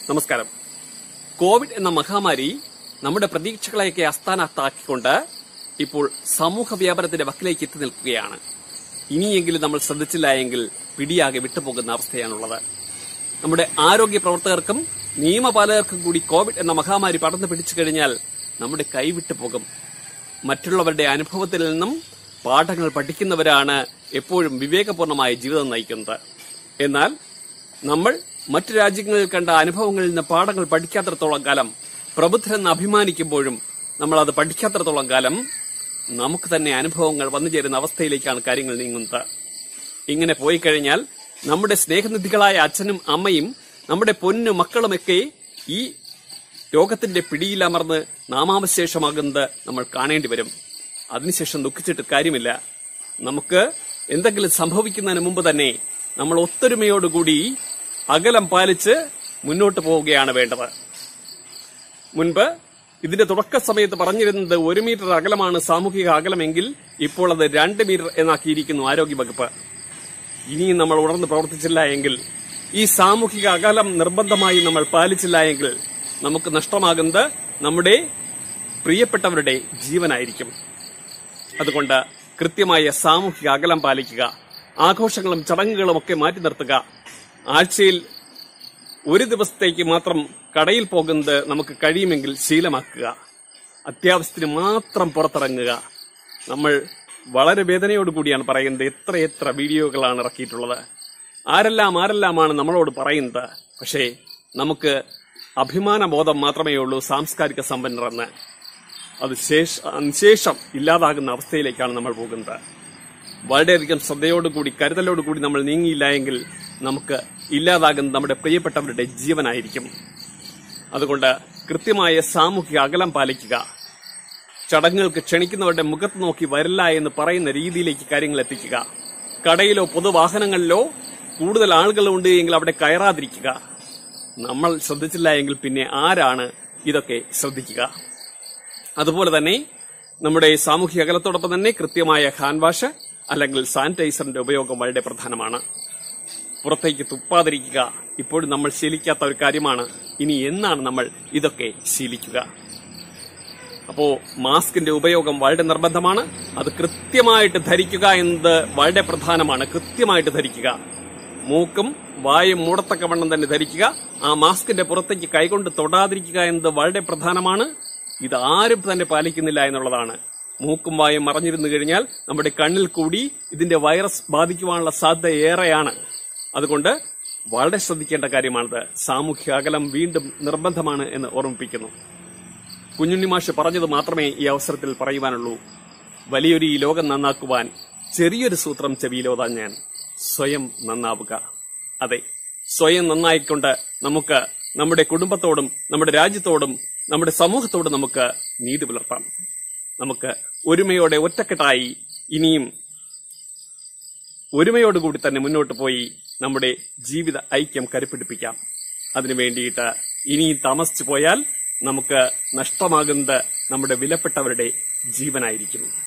നമസ്കാരം കോവിഡ് എന്ന മഹാമാരി നമ്മുടെ പ്രതീക്ഷകളെയൊക്കെ അസ്ഥാനത്താക്കിക്കൊണ്ട് ഇപ്പോൾ സമൂഹ വ്യാപനത്തിന്റെ വക്കിലേക്ക് എത്തി നിൽക്കുകയാണ് ഇനിയെങ്കിലും നമ്മൾ ശ്രദ്ധിച്ചില്ല എങ്കിൽ പിടിയാകെ വിട്ടുപോകുന്ന അവസ്ഥയാണുള്ളത് നമ്മുടെ ആരോഗ്യ പ്രവർത്തകർക്കും നിയമപാലകർക്കും കൂടി കോവിഡ് എന്ന മഹാമാരി പടർന്നു പിടിച്ചു കഴിഞ്ഞാൽ നമ്മുടെ കൈവിട്ടു പോകും മറ്റുള്ളവരുടെ അനുഭവത്തിൽ നിന്നും പാഠങ്ങൾ പഠിക്കുന്നവരാണ് എപ്പോഴും വിവേകപൂർണമായ ജീവിതം നയിക്കുന്നത് എന്നാൽ നമ്മൾ മറ്റു രാജ്യങ്ങളിൽ കണ്ട അനുഭവങ്ങളിൽ നിന്ന് പാഠങ്ങൾ പഠിക്കാത്തിടത്തോളം കാലം പ്രബുദ്ധരെന്ന് അഭിമാനിക്കുമ്പോഴും നമ്മൾ അത് പഠിക്കാത്തിടത്തോളം കാലം നമുക്ക് തന്നെ അനുഭവങ്ങൾ വന്നു ചേരുന്ന അവസ്ഥയിലേക്കാണ് കാര്യങ്ങൾ നീങ്ങുന്നത് ഇങ്ങനെ പോയി കഴിഞ്ഞാൽ നമ്മുടെ സ്നേഹനിധികളായ അച്ഛനും അമ്മയും നമ്മുടെ പൊന്നു മക്കളുമൊക്കെ ഈ രോഗത്തിന്റെ പിടിയിലമർന്ന് നാമാവശേഷമാകുന്നത് നമ്മൾ കാണേണ്ടി വരും അതിനുശേഷം ദുഃഖിച്ചിട്ട് കാര്യമില്ല നമുക്ക് എന്തെങ്കിലും സംഭവിക്കുന്നതിന് മുമ്പ് തന്നെ നമ്മൾ ഒത്തൊരുമയോടുകൂടി അകലം പാലിച്ച് മുന്നോട്ട് പോവുകയാണ് വേണ്ടത് മുൻപ് ഇതിന്റെ തുടക്ക സമയത്ത് പറഞ്ഞിരുന്നത് ഒരു മീറ്റർ അകലമാണ് സാമൂഹിക അകലമെങ്കിൽ ഇപ്പോൾ അത് രണ്ട് മീറ്റർ എന്നാക്കിയിരിക്കുന്നു ആരോഗ്യവകുപ്പ് ഇനിയും നമ്മൾ ഉണർന്ന് പ്രവർത്തിച്ചില്ല എങ്കിൽ ഈ സാമൂഹിക അകലം നിർബന്ധമായി നമ്മൾ പാലിച്ചില്ല എങ്കിൽ നമുക്ക് നഷ്ടമാകുന്നത് നമ്മുടെ പ്രിയപ്പെട്ടവരുടെ ജീവനായിരിക്കും അതുകൊണ്ട് കൃത്യമായ സാമൂഹിക അകലം പാലിക്കുക ആഘോഷങ്ങളും ചടങ്ങുകളും ഒക്കെ മാറ്റി നിർത്തുക ആഴ്ചയിൽ ഒരു ദിവസത്തേക്ക് മാത്രം കടയിൽ പോകുന്നത് നമുക്ക് കഴിയുമെങ്കിൽ ശീലമാക്കുക അത്യാവശ്യത്തിന് മാത്രം പുറത്തിറങ്ങുക നമ്മൾ വളരെ വേദനയോടുകൂടിയാണ് പറയുന്നത് എത്ര എത്ര വീഡിയോകളാണ് ഇറക്കിയിട്ടുള്ളത് ആരെല്ലാം ആരെല്ലാമാണ് നമ്മളോട് പറയുന്നത് പക്ഷേ നമുക്ക് അഭിമാന ബോധം മാത്രമേ ഉള്ളൂ സാംസ്കാരിക സമ്പന്നർ എന്ന് അത് ശേഷ ശേഷം ഇല്ലാതാകുന്ന അവസ്ഥയിലേക്കാണ് നമ്മൾ പോകുന്നത് വളരെയധികം ശ്രദ്ധയോടുകൂടി കരുതലോടുകൂടി നമ്മൾ നീങ്ങിയില്ല എങ്കിൽ നമുക്ക് ഇല്ലാതാകുന്ന നമ്മുടെ പ്രിയപ്പെട്ടവരുടെ ജീവനായിരിക്കും അതുകൊണ്ട് കൃത്യമായ സാമൂഹിക അകലം പാലിക്കുക ചടങ്ങുകൾക്ക് ക്ഷണിക്കുന്നവരുടെ മുഖത്ത് നോക്കി വരില്ല എന്ന് പറയുന്ന രീതിയിലേക്ക് കാര്യങ്ങൾ എത്തിക്കുക കടയിലോ പൊതുവാഹനങ്ങളിലോ കൂടുതൽ ആളുകളുണ്ട് എങ്കിൽ അവിടെ കയറാതിരിക്കുക നമ്മൾ ശ്രദ്ധിച്ചില്ല എങ്കിൽ പിന്നെ ആരാണ് ഇതൊക്കെ ശ്രദ്ധിക്കുക അതുപോലെ തന്നെ നമ്മുടെ സാമൂഹിക അകലത്തോടൊപ്പം തന്നെ കൃത്യമായ ഹാൻഡ് വാഷ് അല്ലെങ്കിൽ സാനിറ്റൈസറിന്റെ ഉപയോഗം വളരെ പ്രധാനമാണ് പുറത്തേക്ക് തുപ്പാതിരിക്കുക ഇപ്പോഴും നമ്മൾ ശീലിക്കാത്ത ഒരു കാര്യമാണ് ഇനി എന്നാണ് നമ്മൾ ഇതൊക്കെ ശീലിക്കുക അപ്പോ മാസ്കിന്റെ ഉപയോഗം വളരെ നിർബന്ധമാണ് അത് കൃത്യമായിട്ട് ധരിക്കുക എന്നത് വളരെ പ്രധാനമാണ് കൃത്യമായിട്ട് ധരിക്കുക മൂക്കും വായും മൂടത്തക്കവണ്ണം തന്നെ ധരിക്കുക ആ മാസ്കിന്റെ പുറത്തേക്ക് കൈകൊണ്ട് തൊടാതിരിക്കുക എന്നത് വളരെ പ്രധാനമാണ് ഇത് ആരും തന്നെ പാലിക്കുന്നില്ല എന്നുള്ളതാണ് മൂക്കും വായും മറഞ്ഞിരുന്നു കഴിഞ്ഞാൽ നമ്മുടെ കണ്ണിൽ കൂടി ഇതിന്റെ വൈറസ് ബാധിക്കുവാനുള്ള സാധ്യത ഏറെയാണ് അതുകൊണ്ട് വളരെ ശ്രദ്ധിക്കേണ്ട കാര്യമാണിത് സാമൂഹ്യ അകലം വീണ്ടും നിർബന്ധമാണ് എന്ന് ഓർമ്മിപ്പിക്കുന്നു കുഞ്ഞുണ്ണി മാഷ് പറഞ്ഞത് മാത്രമേ ഈ അവസരത്തിൽ പറയുവാനുള്ളൂ വലിയൊരു ഈ ലോകം നന്നാക്കുവാൻ ചെറിയൊരു സൂത്രം ചെവിയിലോതാൻ ഞാൻ സ്വയം നന്നാവുക അതെ സ്വയം നന്നായിക്കൊണ്ട് നമുക്ക് നമ്മുടെ കുടുംബത്തോടും നമ്മുടെ രാജ്യത്തോടും നമ്മുടെ സമൂഹത്തോടും നമുക്ക് നീതി പുലർത്താം നമുക്ക് ഒരുമയോടെ ഒറ്റക്കെട്ടായി ഇനിയും ഒരുമയോടുകൂടി തന്നെ മുന്നോട്ട് പോയി നമ്മുടെ ജീവിത ഐക്യം കരുപ്പിടിപ്പിക്കാം അതിനു വേണ്ടിയിട്ട് ഇനിയും താമസിച്ചു പോയാൽ നമുക്ക് നഷ്ടമാകുന്നത് നമ്മുടെ വിലപ്പെട്ടവരുടെ ജീവനായിരിക്കും